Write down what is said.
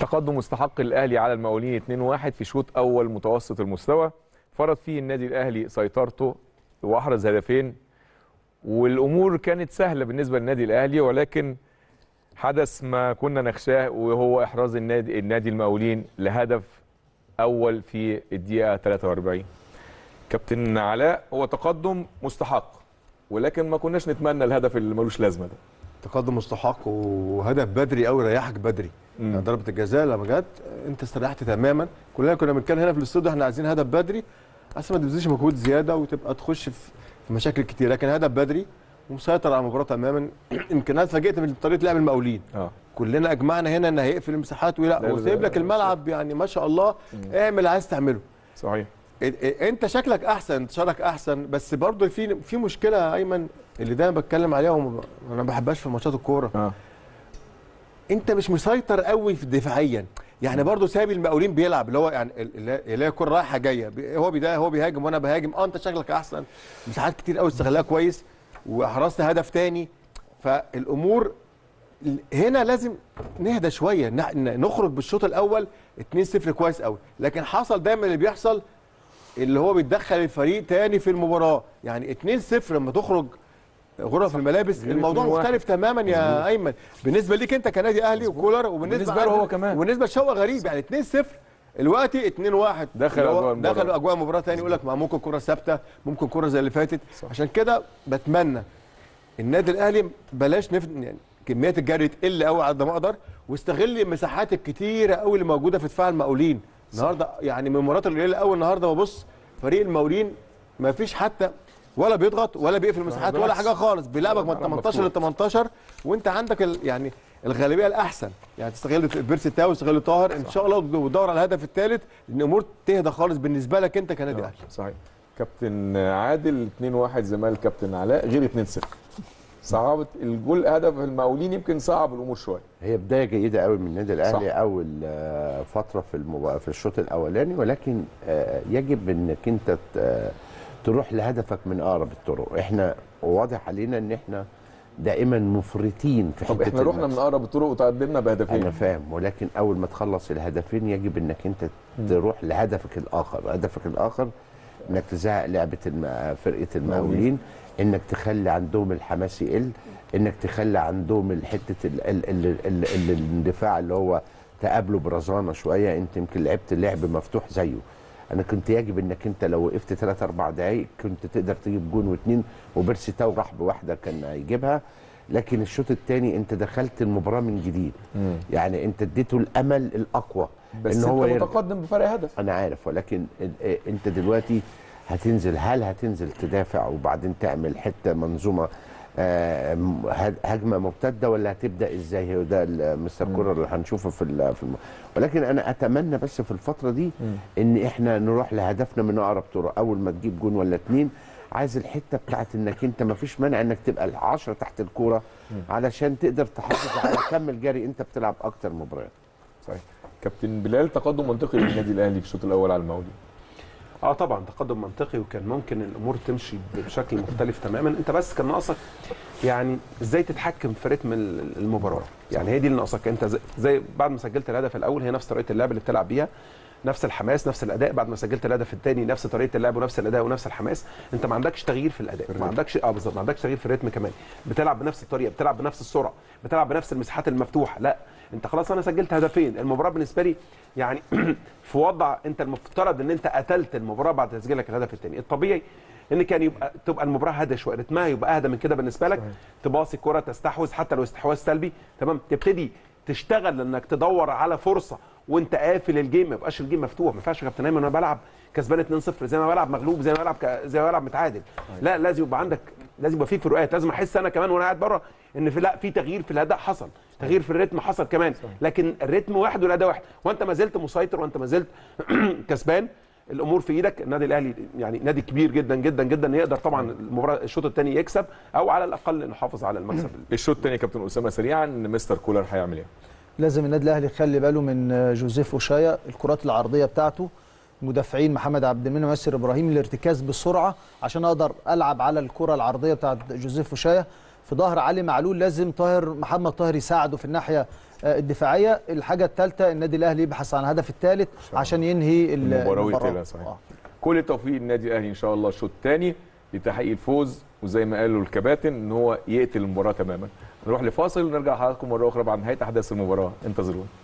تقدم مستحق الاهلي على المقاولين 2-1 في شوط اول متوسط المستوى فرض فيه النادي الاهلي سيطرته واحرز هدفين والامور كانت سهله بالنسبه للنادي الاهلي ولكن حدث ما كنا نخشاه وهو احراز النادي النادي المقاولين لهدف اول في الدقيقه 43 كابتن علاء هو تقدم مستحق ولكن ما كناش نتمنى الهدف اللي ملوش لازمه ده تقدم مستحق وهدف بدري قوي ريحك بدري مم. يعني ضربه الجزاء لما جت انت استريحت تماما كلنا كنا بنتكلم هنا في الاستوديو احنا عايزين هدف بدري اصل ما تبذلش مجهود زياده وتبقى تخش في في مشاكل كتير لكن هدف بدري ومسيطر على المباراه تماما يمكن انا اتفاجئت من طريقه لعب المقاولين اه كلنا اجمعنا هنا ان هيقفل المساحات ولا لا، لا، وسايب لا، لك لا، الملعب يعني ما شاء الله اعمل اللي عايز تعمله صحيح إ- إ- انت شكلك احسن انتشارك احسن بس برضه في في مشكله يا ايمن اللي دايما بتكلم عليها وما ب- انا ما بحبهاش في ماتشات الكوره اه انت مش مسيطر قوي في دفاعيا يعني برضه سايب المقاولين بيلعب اللي هو يعني اللي اللي هي الكوره رايحه جايه بي- هو بدا هو بيهاجم وانا بهاجم اه انت شكلك احسن مساحات كتير قوي استغلها كويس واحرزت هدف تاني فالامور ال- هنا لازم نهدى شويه ن- ن- نخرج بالشوط الاول 2-0 كويس قوي لكن حصل دايما اللي بيحصل اللي هو بيتدخل الفريق تاني في المباراه يعني 2-0 لما تخرج غرف الملابس غير الموضوع 2-1. مختلف تماما يا ايمن بالنسبه ليك انت كنادي اهلي وكولر وبالنسبه بالنسبة له هو كمان. وبالنسبه لشوقي غريب يعني 2-0 دلوقتي 2-1 دخل اللي هو أجواء المباراة. دخل اجواء المباراه تاني يقول لك ما ممكن كره ثابته ممكن كره زي اللي فاتت صح. عشان كده بتمنى النادي الاهلي بلاش نف... يعني كميات الجري تقل قوي على قد ما اقدر واستغل المساحات الكتيره قوي اللي موجوده في دفاع المقاولين النهارده يعني من المرات القليله قوي النهارده ببص فريق المقاولين ما فيش حتى ولا بيضغط ولا بيقفل مساحات ولا بالعكس. حاجه خالص بيلعبك من ملعب 18 ل 18 وانت عندك ال... يعني الغالبيه الاحسن يعني تستغل بيرسي تاو تستغل طاهر ان شاء الله وتدور على الهدف الثالث ان الامور تهدى خالص بالنسبه لك انت كنادي آه، اهلي صحيح كابتن عادل 2-1 زمال الكابتن علاء غير 2-0 صعبت الجول هدف المقاولين يمكن صعب الامور شويه هي بدايه جيده قوي من النادي الاهلي صح. اول آه، فتره في المبا... في الشوط الاولاني ولكن آه، يجب انك انت ت- تروح لهدفك من اقرب الطرق احنا واضح علينا ان احنا دائما مفرطين في طب حته احنا رحنا من المكسب. اقرب الطرق وتقدمنا بهدفين انا فاهم ولكن اول ما تخلص الهدفين يجب انك انت تروح لهدفك الاخر هدفك الاخر انك تزهق لعبه الم... فرقه المقاولين انك تخلي عندهم الحماس يقل انك تخلي عندهم حته ال... ال... ال... ال... ال... الاندفاع اللي هو تقابله برزانه شويه انت يمكن لعبت لعب مفتوح زيه انا كنت يجب انك انت لو وقفت 3 4 دقائق كنت تقدر تجيب جون واثنين وبيرسي تاو راح بواحده كان هيجيبها لكن الشوط الثاني انت دخلت المباراه من جديد يعني انت اديته الامل الاقوى بس ان هو انت يرجع. متقدم بفرق هدف انا عارف ولكن ال- آه، انت دلوقتي هتنزل هل هتنزل تدافع وبعدين تعمل حته منظومه آه، م- هد- هجمه مرتده ولا هتبدا ازاي هو ده ال- مستر كولر اللي هنشوفه في ال- في الم... ولكن انا اتمنى بس في الفتره دي ان احنا نروح لهدفنا من اقرب طرق اول ما تجيب جون ولا اتنين عايز الحته بتاعت انك انت ما فيش مانع انك تبقى العشرة تحت الكوره علشان تقدر تحافظ على كم الجري انت بتلعب اكتر مباريات صحيح كابتن بلال تقدم منطقي للنادي الاهلي في الشوط الاول على المقاولين اه طبعا تقدم منطقي وكان ممكن الامور تمشي بشكل مختلف تماما انت بس كان ناقصك يعني ازاي تتحكم في رتم ال- المباراه يعني هي دي اللي ناقصك انت زي, زي بعد ما سجلت الهدف الاول هي نفس طريقه اللعب اللي بتلعب بيها نفس الحماس نفس الاداء بعد ما سجلت الهدف الثاني نفس طريقه اللعب ونفس الاداء ونفس الحماس انت ما عندكش تغيير في الاداء ما عندكش اه بالظبط ما عندكش تغيير في الريتم كمان بتلعب بنفس الطريقه بتلعب بنفس السرعه بتلعب بنفس المساحات المفتوحه لا انت خلاص انا سجلت هدفين المباراه بالنسبه لي يعني في وضع انت المفترض ان انت قتلت المباراه بعد تسجيلك الهدف الثاني الطبيعي ان كان يبقى تبقى المباراه هاديه شويه رتمها يبقى اهدى من كده بالنسبه لك تباصي الكره تستحوذ حتى لو استحواذ سلبي تمام تبتدي تشتغل انك تدور على فرصه وانت قافل الجيم ما يبقاش الجيم مفتوح ما ينفعش يا كابتن ايمن وانا بلعب كسبان 2-0 زي ما بلعب مغلوب زي ما بلعب ك... زي ما بلعب متعادل لا لازم يبقى عندك لازم يبقى في فروقات لازم احس انا كمان وانا قاعد بره ان في لا في تغيير في الاداء حصل تغيير في الريتم حصل كمان لكن الريتم واحد والاداء واحد وانت ما زلت مسيطر وانت ما زلت كسبان الامور في ايدك النادي الاهلي يعني نادي كبير جدا جدا جدا يقدر طبعا المباراه الشوط الثاني يكسب او على الاقل نحافظ على المكسب الشوط الثاني كابتن اسامه سريعا مستر كولر هيعمل ايه؟ لازم النادي الاهلي يخلي باله من جوزيف اوشايا الكرات العرضيه بتاعته مدافعين محمد عبد المنعم وياسر ابراهيم الارتكاز بسرعه عشان اقدر العب على الكره العرضيه بتاعت جوزيف اوشايا في ظهر علي معلول لازم طاهر محمد طاهر يساعده في الناحيه آه، الدفاعيه الحاجه الثالثه النادي الاهلي يبحث عن الهدف الثالث عشان ينهي ال- المباراة ويقتلها، صحيح. آه. كل التوفيق للنادي الاهلي ان شاء الله الشوط الثاني لتحقيق الفوز وزي ما قالوا الكباتن ان هو يقتل المباراه تماما نروح لفاصل ونرجع لحضراتكم مره اخرى بعد نهايه احداث المباراه انتظرونا